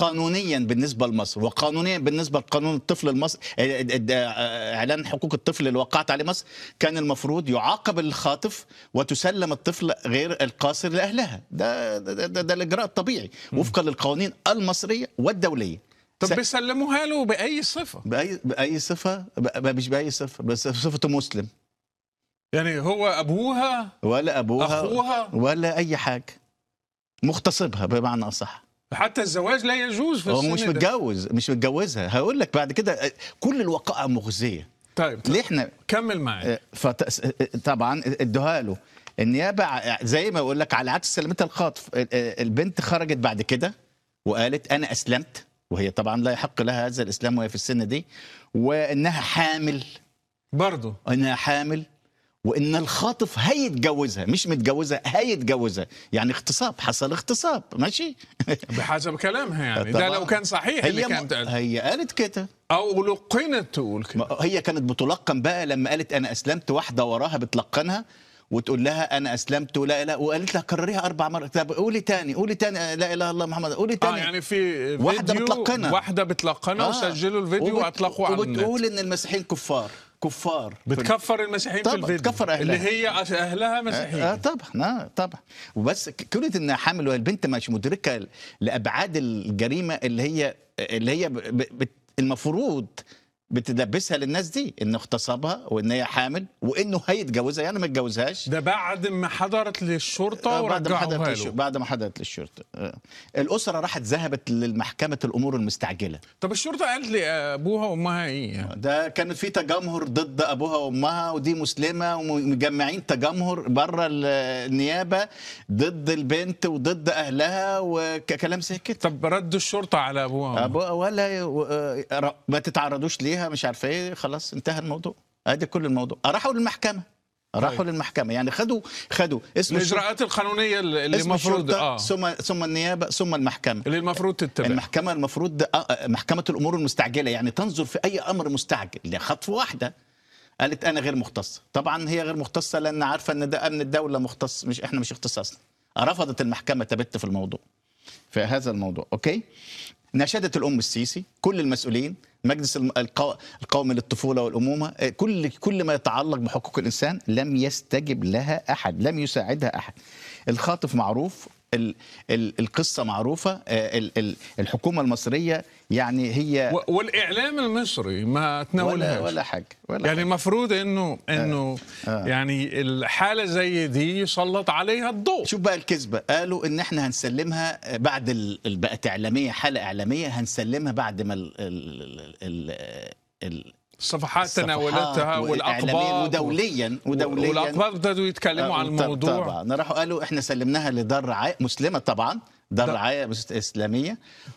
قانونيا بالنسبه لمصر وقانونيا بالنسبه لقانون الطفل المصري اعلان حقوق الطفل اللي وقعت عليه مصر كان المفروض يعاقب الخاطف وتسلم الطفل غير القاصر لاهلها ده ده, ده, ده, ده الاجراء الطبيعي وفقا للقوانين المصريه والدوليه طب س- بيسلموها له باي صفه باي باي صفه ب- مش باي صفه بس صفته مسلم يعني هو ابوها ولا ابوها أخوها؟ ولا اي حاجه مغتصبها بمعنى اصح حتى الزواج لا يجوز في هو السن مش ده. متجوز مش متجوزها هقول لك بعد كده كل الوقائع مخزيه طيب ليه احنا كمل معي فت... طبعا ادوها له النيابه ع- زي ما اقول لك على عكس سلمتها الخاطف البنت خرجت بعد كده وقالت انا اسلمت وهي طبعا لا يحق لها هذا الاسلام وهي في السن دي وانها حامل برضه انها حامل وان الخاطف هيتجوزها مش متجوزها هيتجوزها يعني اغتصاب حصل اغتصاب ماشي بحسب كلامها يعني ده طبعاً. لو كان صحيح اللي هي كانت م... هي قالت كده او لقنت تقول كده ما- هي كانت بتلقن بقى لما قالت انا اسلمت واحده وراها بتلقنها وتقول لها انا اسلمت ولا لا وقالت لها كرريها اربع مرات طب قولي تاني قولي تاني لا اله الا الله محمد قولي اه تاني يعني في واحدة فيديو بتلقنها. واحده بتلقنها آه. وسجلوا الفيديو وبت- واطلقوه على النت وبتقول ان المسيحيين كفار كفار بتكفر المسيحيين في طبعاً، الفيديو بتكفر أهلها. اللي هي اهلها اه مسيحيين طبعا اه طبعا وبس ك- كونت انها حامل والبنت مش مدركه لابعاد الجريمه اللي هي اللي هي ب- ب- بت- المفروض بتلبسها للناس دي انه اغتصبها وان هي حامل وانه هيتجوزها يعني ما اتجوزهاش ده بعد ما حضرت للشرطه آه، بعد ما حضرت ورجعوها للش... له بعد ما حضرت للشرطه آه. الاسره راحت ذهبت للمحكمه الامور المستعجله طب الشرطه قالت لي ابوها وامها ايه يعني؟ ده كانت في تجمهر ضد ابوها وامها ودي مسلمه ومجمعين تجمهر بره النيابه ضد البنت وضد اهلها وكلام زي كده طب ردوا الشرطه على ابوها وأمها. ابوها ولا و- آه، ما تتعرضوش ليها مش عارفه ايه خلاص انتهى الموضوع ادي كل الموضوع راحوا للمحكمه راحوا طيب. للمحكمه يعني خدوا خدوا اسم الشرطه الاجراءات القانونيه اللي اسم المفروض الشرطه اه ثم ثم النيابه ثم المحكمه اللي المفروض تتبع المحكمة المفروض آه، محكمة الأمور المستعجلة يعني تنظر في أي أمر مستعجل لخطف واحدة قالت أنا غير مختصة طبعا هي غير مختصة لأن عارفة أن ده أمن الدولة مختص مش إحنا مش اختصاصنا رفضت المحكمة تبت في الموضوع في هذا الموضوع أوكي نشدت الأم السيسي كل المسؤولين مجلس الم- القو- القومي للطفولة والأمومة آه، كل كل ما يتعلق بحقوق الإنسان لم يستجب لها أحد لم يساعدها أحد الخاطف معروف ال- ال- القصة معروفة آه، ال- ال- الحكومة المصرية يعني هي و- والاعلام المصري ما ولا تناولهاش ولا حاجة ولا يعني المفروض انه انه آه. يعني الحاله زي دي يسلط عليها الضوء شوف بقى الكذبة قالوا ان احنا هنسلمها بعد ال- ال- بقت اعلامية حالة اعلامية هنسلمها بعد ما ال ال ال ال الصفحات الصفحات تناولتها والإعلامية والاقباط ودوليا ودوليا والاقباط ابتدوا يتكلموا عن طب- الموضوع طبعا راحوا قالوا احنا سلمناها لدار رعاية مسلمة طبعا دار ده- رعاية مس- اسلامية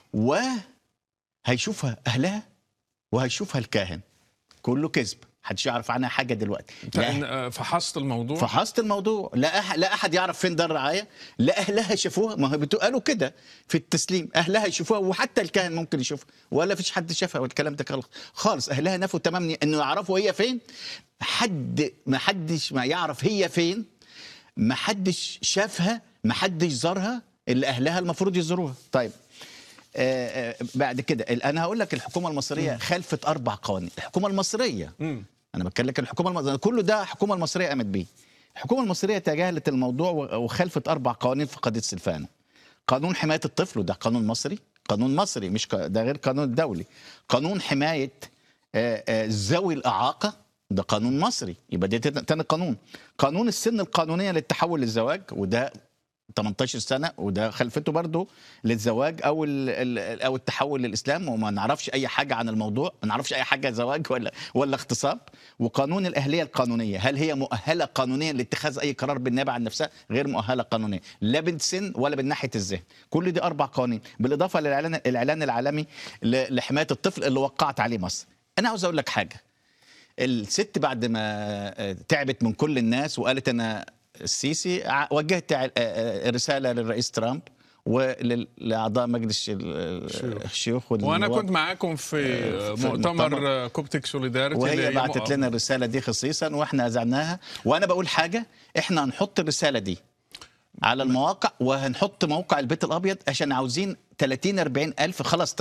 وهيشوفها اهلها وهيشوفها الكاهن كله كذب محدش يعرف عنها حاجة دلوقتي لا لأن- آه، فحصت الموضوع فحصت الموضوع لا أح لا احد يعرف فين دار الرعايه لا اهلها شافوها ما هو بتو- قالوا كده في التسليم اهلها يشوفوها وحتى الكاهن ممكن يشوفها ولا فيش حد شافها والكلام ده خالص خالص اهلها نفوا تماما انه يعرفوا هي فين حد ما حدش ما يعرف هي فين ما حدش شافها ما حدش زارها اللي اهلها المفروض يزوروها طيب آه آه بعد كده ال- انا هقول لك الحكومه المصريه خلفت اربع قوانين الحكومه المصريه مم. انا بتكلم لك الحكومه المصرية. كله ده الحكومه المصريه قامت بيه الحكومه المصريه تجاهلت الموضوع و- وخلفت اربع قوانين في قضيه سلفانا قانون حمايه الطفل وده قانون مصري قانون مصري مش ق- ده غير قانون دولي قانون حمايه آه، آه، ذوي الاعاقه ده قانون مصري يبقى ده تاني تاني قانون قانون السن القانونيه للتحول للزواج وده 18 سنه وده خلفته برضه للزواج او ال- ال- او التحول للاسلام وما نعرفش اي حاجه عن الموضوع ما نعرفش اي حاجه زواج ولا ولا اغتصاب وقانون الاهليه القانونيه هل هي مؤهله قانونيا لاتخاذ اي قرار بالنيابه عن نفسها غير مؤهله قانونيا لا بالسن ولا من ناحيه الذهن كل دي اربع قوانين بالاضافه للاعلان الاعلان العالمي ل- لحمايه الطفل اللي وقعت عليه مصر انا عاوز اقول لك حاجه الست بعد ما آه، تعبت من كل الناس وقالت انا السيسي ع- وجهت تع- آه، آه، رساله للرئيس ترامب ولاعضاء مجلس ال- الشيوخ وانا والنواب. كنت معاكم في في مؤتمر المؤتمر. كوبتك سوليداريتي اللي وهي هي بعتت مؤ- لنا الرساله دي خصيصا واحنا اذعناها وانا بقول حاجه احنا هنحط الرساله دي على المواقع وهنحط موقع البيت الابيض عشان عاوزين 30 40 الف خلاص